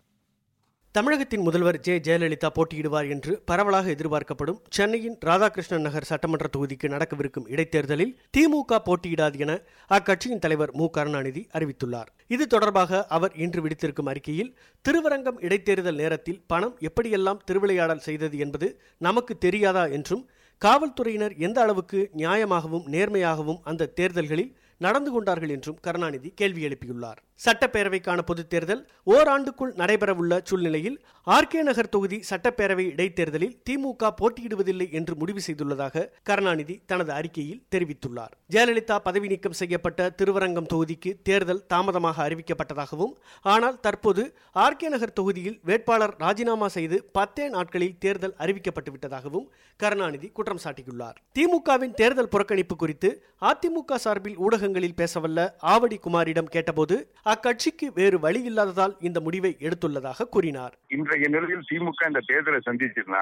தமிழகத்தின் முதல்வர் ஜெ ஜெயலலிதா போட்டியிடுவார் என்று பரவலாக எதிர்பார்க்கப்படும் சென்னையின் ராதாகிருஷ்ணன் நகர் சட்டமன்ற தொகுதிக்கு நடக்கவிருக்கும் இடைத்தேர்தலில் திமுக போட்டியிடாது என அக்கட்சியின் தலைவர் மு கருணாநிதி அறிவித்துள்ளார் இது தொடர்பாக அவர் இன்று விடுத்திருக்கும் அறிக்கையில் திருவரங்கம் இடைத்தேர்தல் நேரத்தில் பணம் எப்படியெல்லாம் திருவிளையாடல் செய்தது என்பது நமக்கு தெரியாதா என்றும் காவல்துறையினர் எந்த அளவுக்கு நியாயமாகவும் நேர்மையாகவும் அந்த தேர்தல்களில் நடந்து கொண்டார்கள் என்றும் கருணாநிதி கேள்வி எழுப்பியுள்ளார் சட்டப்பேரவைக்கான பொதுத் தேர்தல் ஓராண்டுக்குள் நடைபெறவுள்ள சூழ்நிலையில் ஆர்கே நகர் தொகுதி சட்டப்பேரவை இடைத்தேர்தலில் திமுக போட்டியிடுவதில்லை என்று முடிவு செய்துள்ளதாக கருணாநிதி தனது அறிக்கையில் தெரிவித்துள்ளார் ஜெயலலிதா பதவி நீக்கம் செய்யப்பட்ட திருவரங்கம் தொகுதிக்கு தேர்தல் தாமதமாக அறிவிக்கப்பட்டதாகவும் ஆனால் தற்போது ஆர்கே நகர் தொகுதியில் வேட்பாளர் ராஜினாமா செய்து பத்தே நாட்களில் தேர்தல் அறிவிக்கப்பட்டு விட்டதாகவும் கருணாநிதி குற்றம் சாட்டியுள்ளார் திமுகவின் தேர்தல் புறக்கணிப்பு குறித்து அதிமுக சார்பில் ஊடகங்களில் பேசவல்ல ஆவடி குமாரிடம் கேட்டபோது அக்கட்சிக்கு வேறு வழி இல்லாததால் இந்த முடிவை எடுத்துள்ளதாக கூறினார் இன்றைய நிலையில் திமுக இந்த தேர்தலை சந்திச்சுன்னா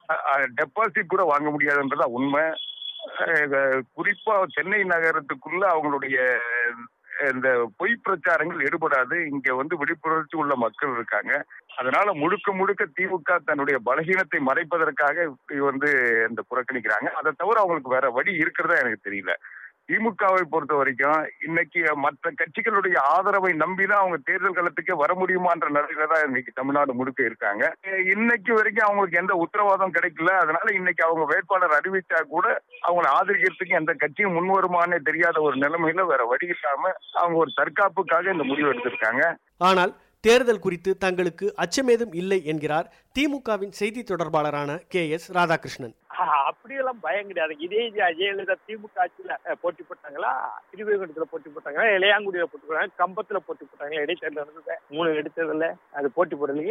டெபாசிட் கூட வாங்க முடியாதுன்றதா உண்மை அஹ், குறிப்பா சென்னை நகரத்துக்குள்ள அவங்களுடைய இந்த பொய் பிரச்சாரங்கள் ஈடுபடாது இங்க வந்து விழிப்புணர்ச்சி உள்ள மக்கள் இருக்காங்க அதனால முழுக்க முழுக்க திமுக தன்னுடைய பலகீனத்தை மறைப்பதற்காக இப்படி வந்து இந்த புறக்கணிக்கிறாங்க அதை தவிர அவங்களுக்கு வேற வழி இருக்கிறதா எனக்கு தெரியல திமுகவை பொறுத்த வரைக்கும் இன்னைக்கு மற்ற கட்சிகளுடைய ஆதரவை நம்பிதான் அவங்க தேர்தல் களத்துக்கே வர முடியுமான்ற நிலையில தான் இன்னைக்கு தமிழ்நாடு முழுக்க இருக்காங்க அஹ் இன்னைக்கு வரைக்கும் அவங்களுக்கு எந்த உத்தரவாதம் கிடைக்கல அதனால இன்னைக்கு அவங்க வேட்பாளர் அறிவிச்சா கூட அவங்களை ஆதரிக்கிறதுக்கு எந்த கட்சியும் முன் வருமானே தெரியாத ஒரு நிலைமையில வேற வழி இல்லாம அவங்க ஒரு தற்காப்புக்காக இந்த முடிவு எடுத்திருக்காங்க ஆனால் தேர்தல் குறித்து தங்களுக்கு அச்சமேதும் இல்லை என்கிறார் திமுகவின் செய்தி தொடர்பாளரான கே எஸ் ராதாகிருஷ்ணன் ஆஹ், அப்படியெல்லாம் பயம் கிடையாது இதே ஜெ- ஜெயலலிதா திமுக ஆட்சியில அஹ், போட்டி போட்டாங்களா திருவேங்கடத்துல போட்டி போட்டாங்களா இளையாங்குடியில போட்டி போட்டாங்க கம்பத்துல போட்டி போட்டாங்களா இடைத்தேர்தல் நடந்தது மூணு இடைத்தேர்தல்ல அது போட்டி போடலையே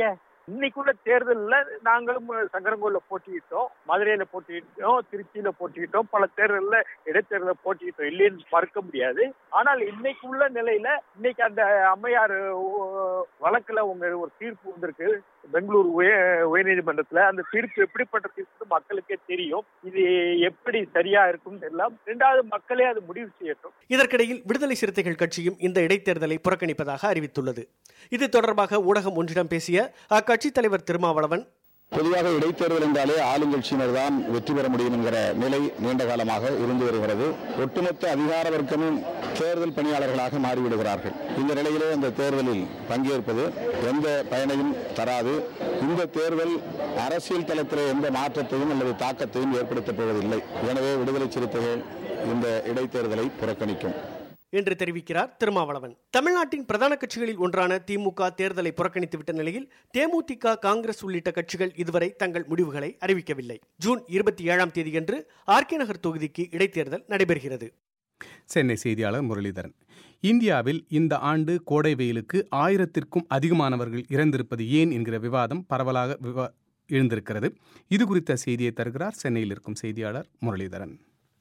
இன்னைக்குள்ள தேர்தல்ல நாங்களும் சங்கரங்கோல்ல போட்டியிட்டோம் மதுரையில போட்டியிட்டோம் திருச்சியில போட்டியிட்டோம் பல தேர்தல்ல இடைத்தேர்தல போட்டியிட்டோம் இல்லைன்னு மறுக்க முடியாது ஆனால் இன்னைக்கு உள்ள நிலையில இன்னைக்கு அந்த அம்மையார் ஓ- வழக்குல உங்க ஒரு தீர்ப்பு வந்திருக்கு பெங்களூர் உய உயர்நீதிமன்றத்துல அந்த தீர்ப்பு எப்படிப்பட்ட தீர்ப்பு மக்களுக்கே தெரியும் இது எப்படி சரியா இருக்கும் எல்லாம் ரெண்டாவது மக்களே அது முடிவு செய்யட்டும் இதற்கிடையில் விடுதலை சிறுத்தைகள் கட்சியும் இந்த இடைத்தேர்தலை புறக்கணிப்பதாக அறிவித்துள்ளது இது தொடர்பாக ஊடகம் ஒன்றிடம் பேசிய அக்கட்சி தலைவர் திருமாவளவன் பொதுவாக இடைத்தேர்தல் என்றாலே ஆளுங்கட்சியினர் தான் வெற்றி பெற முடியும் என்கிற நிலை நீண்ட காலமாக இருந்து வருகிறது ஒட்டுமொத்த அதிகார வர்க்கமும் தேர்தல் பணியாளர்களாக மாறிவிடுகிறார்கள் இந்த நிலையிலே அந்த தேர்தலில் பங்கேற்பது எந்த பயனையும் தராது இந்த தேர்தல் அரசியல் தளத்திலே எந்த மாற்றத்தையும் அல்லது தாக்கத்தையும் ஏற்படுத்தப் போவதில்லை எனவே விடுதலை சிறுத்தைகள் இந்த இடைத்தேர்தலை புறக்கணிக்கும் என்று தெரிவிக்கிறார் திருமாவளவன் தமிழ்நாட்டின் பிரதான கட்சிகளில் ஒன்றான திமுக தேர்தலை புறக்கணித்துவிட்ட நிலையில் தேமுதிக காங்கிரஸ் உள்ளிட்ட கட்சிகள் இதுவரை தங்கள் முடிவுகளை அறிவிக்கவில்லை ஜூன் இருபத்தி ஏழாம் தேதியன்று ஆர்கே நகர் தொகுதிக்கு இடைத்தேர்தல் நடைபெறுகிறது சென்னை செய்தியாளர் முரளிதரன் இந்தியாவில் இந்த ஆண்டு கோடை வெயிலுக்கு ஆயிரத்திற்கும் அதிகமானவர்கள் இறந்திருப்பது ஏன் என்கிற விவாதம் பரவலாக விவா எழுந்திருக்கிறது இது குறித்த செய்தியை தருகிறார் சென்னையில் இருக்கும் செய்தியாளர் முரளிதரன்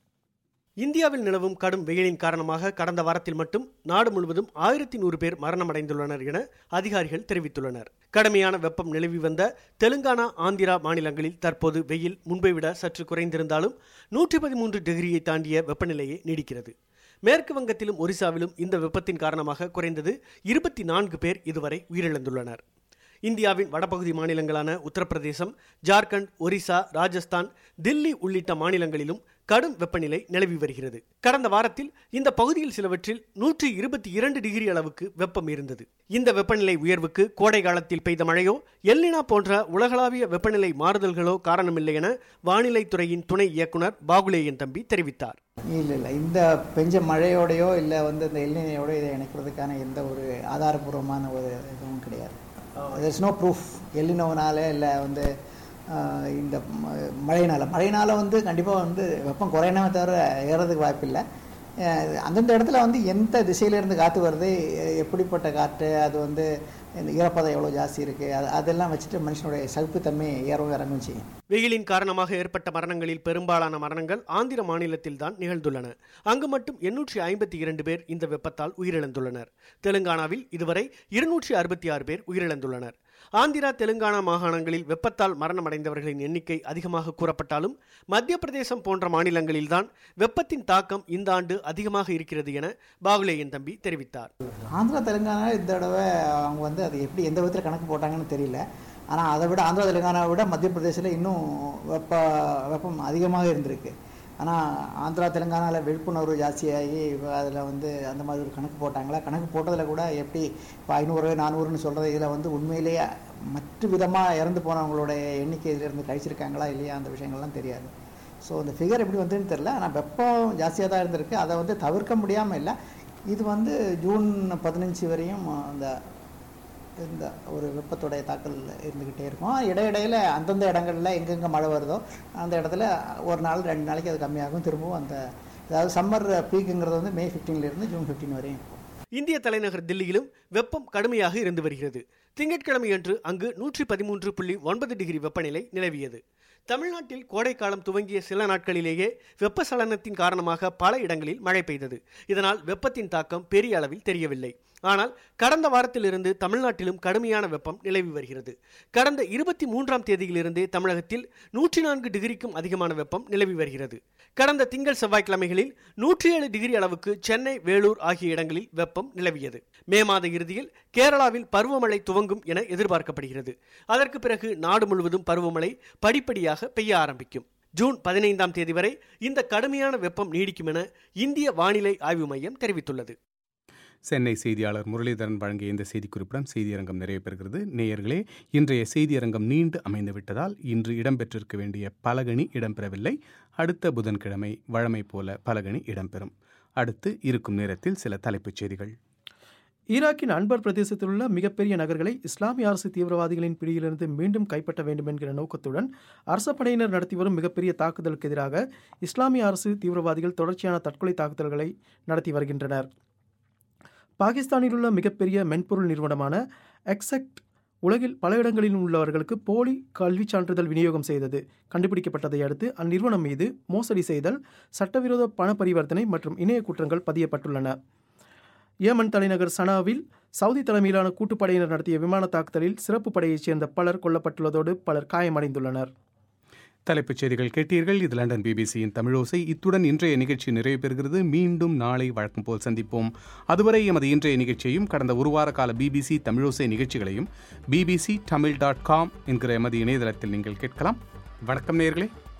இந்தியாவில் நிலவும் கடும் வெயிலின் காரணமாக கடந்த வாரத்தில் மட்டும் நாடு முழுவதும் ஆயிரத்தி நூறு பேர் மரணமடைந்துள்ளனர் என அதிகாரிகள் தெரிவித்துள்ளனர் கடுமையான வெப்பம் நிலவி வந்த தெலுங்கானா ஆந்திரா மாநிலங்களில் தற்போது வெயில் முன்பை விட சற்று குறைந்திருந்தாலும் நூற்றி பதிமூன்று டிகிரியை தாண்டிய வெப்பநிலையே நீடிக்கிறது மேற்கு வங்கத்திலும் ஒரிசாவிலும் இந்த வெப்பத்தின் காரணமாக குறைந்தது இருபத்தி நான்கு பேர் இதுவரை உயிரிழந்துள்ளனர் இந்தியாவின் வடபகுதி மாநிலங்களான உத்தரப்பிரதேசம் ஜார்க்கண்ட் ஒரிசா ராஜஸ்தான் தில்லி உள்ளிட்ட மாநிலங்களிலும் கடும் வெப்பநிலை நிலவி வருகிறது கடந்த வாரத்தில் இந்த பகுதியில் சிலவற்றில் நூற்றி இருபத்தி இரண்டு டிகிரி அளவுக்கு வெப்பம் இருந்தது இந்த வெப்பநிலை உயர்வுக்கு கோடை காலத்தில் பெய்த மழையோ எல்லினா போன்ற உலகளாவிய வெப்பநிலை மாறுதல்களோ காரணமில்லை என வானிலை துறையின் துணை இயக்குனர் பாகுலேயன் தம்பி தெரிவித்தார் இல்லை இல்லை இந்த பெஞ்ச மழையோடையோ இல்லை வந்து இந்த எல்நினையோட இதை இணைக்கிறதுக்கான எந்த ஒரு ஆதாரபூர்வமான ஒரு இதுவும் கிடையாது there's நோ ப்ரூஃப் எல்லினோனால இல்லை வந்து ஆஹ், இந்த ம- மழையினால மழையினால வந்து கண்டிப்பாக வந்து வெப்பம் குறையணுமே தவிர ஏறதுக்கு வாய்ப்பில்லை அஹ், அந்தந்த இடத்துல வந்து எந்த திசையிலேருந்து காற்று வருது எ- எப்படிப்பட்ட காற்று அது வந்து இந்த ஈரப்பதம் எவ்வளோ ஜாஸ்தி இருக்குது அது அதெல்லாம் வச்சுட்டு மனுஷனுடைய சகிப்புத்தன்மை ஏறவும் இறங்கும் செய்யும் வெயிலின் காரணமாக ஏற்பட்ட மரணங்களில் பெரும்பாலான மரணங்கள் ஆந்திர மாநிலத்தில் தான் நிகழ்ந்துள்ளன அங்கு மட்டும் எண்ணூற்றி ஐம்பத்தி இரண்டு பேர் இந்த வெப்பத்தால் உயிரிழந்துள்ளனர் தெலுங்கானாவில் இதுவரை இருநூற்றி அறுபத்தி ஆறு பேர் உயிரிழந்துள்ளனர் ஆந்திரா தெலுங்கானா மாகாணங்களில் வெப்பத்தால் மரணமடைந்தவர்களின் எண்ணிக்கை அதிகமாக கூறப்பட்டாலும் மத்திய பிரதேசம் போன்ற மாநிலங்களில்தான் வெப்பத்தின் தாக்கம் இந்த ஆண்டு அதிகமாக இருக்கிறது என பாகுலேயன் தம்பி தெரிவித்தார் ஆந்திரா தெலுங்கானா இந்த தடவை அவங்க வந்து அது எப்படி எந்த விதத்தில் கணக்கு போட்டாங்கன்னு தெரியல ஆனால் அதை விட ஆந்திரா தெலுங்கானாவை விட மத்திய பிரதேசத்தில் இன்னும் வெப்ப வெப்பம் அதிகமாக இருந்திருக்கு ஆனால் ஆந்திரா தெலுங்கானாவில் விழிப்புணர்வு ஜாஸ்தியாகி அதில் வந்து அந்த மாதிரி ஒரு கணக்கு போட்டாங்களா கணக்கு போட்டதில் கூட எப்படி இப்போ ஐநூறு நானூறுன்னு சொல்கிறது இதில் வந்து உண்மையிலேயே மற்ற விதமாக இறந்து போனவங்களுடைய எண்ணிக்கை இதிலிருந்து கழிச்சிருக்காங்களா இல்லையா அந்த விஷயங்கள்லாம் தெரியாது ஸோ அந்த ஃபிகர் எப்படி வந்துன்னு தெரில ஆனால் வெப்பம் ஜாஸ்தியாக தான் இருந்திருக்கு அதை வந்து தவிர்க்க முடியாமல் இல்லை இது வந்து ஜூன் பதினஞ்சு வரையும் அந்த இந்த ஒரு வெப்பத்துடைய தாக்கல் இருந்துக்கிட்டே இருக்கும் இடையிடையில் அந்தந்த இடங்களில் எங்கெங்கே மழை வருதோ அந்த இடத்துல ஒரு நாள் ரெண்டு நாளைக்கு அது கம்மியாகும் திரும்பவும் அந்த அதாவது சம்மர் பீக்குங்கிறது வந்து மே 15 இருந்து ஜூன் 15 வரையும் இருக்கும் இந்திய தலைநகர் தில்லியிலும் வெப்பம் கடுமையாக இருந்து வருகிறது திங்கட்கிழமையன்று அங்கு நூற்றி பதிமூன்று புள்ளி ஒன்பது டிகிரி வெப்பநிலை நிலவியது தமிழ்நாட்டில் கோடைக்காலம் துவங்கிய சில நாட்களிலேயே வெப்பசலனத்தின் காரணமாக பல இடங்களில் மழை பெய்தது இதனால் வெப்பத்தின் தாக்கம் பெரிய அளவில் தெரியவில்லை ஆனால் கடந்த வாரத்திலிருந்து தமிழ்நாட்டிலும் கடுமையான வெப்பம் நிலவி வருகிறது கடந்த இருபத்தி மூன்றாம் தேதியிலிருந்தே தமிழகத்தில் நூற்றி நான்கு டிகிரிக்கும் அதிகமான வெப்பம் நிலவி வருகிறது கடந்த திங்கள் செவ்வாய்க்கிழமைகளில் நூற்றி ஏழு டிகிரி அளவுக்கு சென்னை வேலூர் ஆகிய இடங்களில் வெப்பம் நிலவியது மே மாத இறுதியில் கேரளாவில் பருவமழை துவங்கும் என எதிர்பார்க்கப்படுகிறது அதற்கு பிறகு நாடு முழுவதும் பருவமழை படிப்படியாக பெய்ய ஆரம்பிக்கும் ஜூன் பதினைந்தாம் தேதி வரை இந்த கடுமையான வெப்பம் நீடிக்கும் என இந்திய வானிலை ஆய்வு மையம் தெரிவித்துள்ளது சென்னை செய்தியாளர் முரளிதரன் வழங்கிய இந்த செய்திக்குறிப்புடன் செய்தியரங்கம் நிறைவு பெறுகிறது நேயர்களே இன்றைய செய்தியரங்கம் நீண்டு அமைந்து விட்டதால் இன்று இடம்பெற்றிருக்க வேண்டிய பலகணி இடம்பெறவில்லை அடுத்த புதன்கிழமை வழமை போல பலகணி இடம்பெறும் அடுத்து இருக்கும் நேரத்தில் சில தலைப்புச் செய்திகள் ஈராக்கின் அன்பர் பிரதேசத்தில் உள்ள மிகப்பெரிய நகர்களை இஸ்லாமிய அரசு தீவிரவாதிகளின் பிடியிலிருந்து மீண்டும் கைப்பற்ற வேண்டும் என்கிற நோக்கத்துடன் அரச படையினர் நடத்தி வரும் மிகப்பெரிய தாக்குதலுக்கு எதிராக இஸ்லாமிய அரசு தீவிரவாதிகள் தொடர்ச்சியான தற்கொலை தாக்குதல்களை நடத்தி வருகின்றனர் பாகிஸ்தானில் உள்ள மிகப்பெரிய மென்பொருள் நிறுவனமான எக்ஸெக்ட் உலகில் பல இடங்களில் உள்ளவர்களுக்கு போலி கல்விச் சான்றிதழ் விநியோகம் செய்தது கண்டுபிடிக்கப்பட்டதை அடுத்து அந்நிறுவனம் மீது மோசடி செய்தல் சட்டவிரோத பண பரிவர்த்தனை மற்றும் இணைய குற்றங்கள் பதியப்பட்டுள்ளன ஏமன் தலைநகர் சனாவில் சவுதி தலைமையிலான கூட்டுப்படையினர் நடத்திய விமான தாக்குதலில் சிறப்பு படையைச் சேர்ந்த பலர் கொல்லப்பட்டுள்ளதோடு பலர் காயமடைந்துள்ளனர் தலைப்புச் செய்திகள் கேட்டீர்கள் இது லண்டன் பிபிசியின் தமிழோசை இத்துடன் இன்றைய நிகழ்ச்சி நிறைவு பெறுகிறது மீண்டும் நாளை வழக்கம் போல் சந்திப்போம் அதுவரை எமது இன்றைய நிகழ்ச்சியையும் கடந்த ஒரு வார கால பிபிசி தமிழோசை நிகழ்ச்சிகளையும் பிபிசி தமிழ் டாட் காம் என்கிற எமது இணையதளத்தில் நீங்கள் கேட்கலாம் வணக்கம் நேர்களே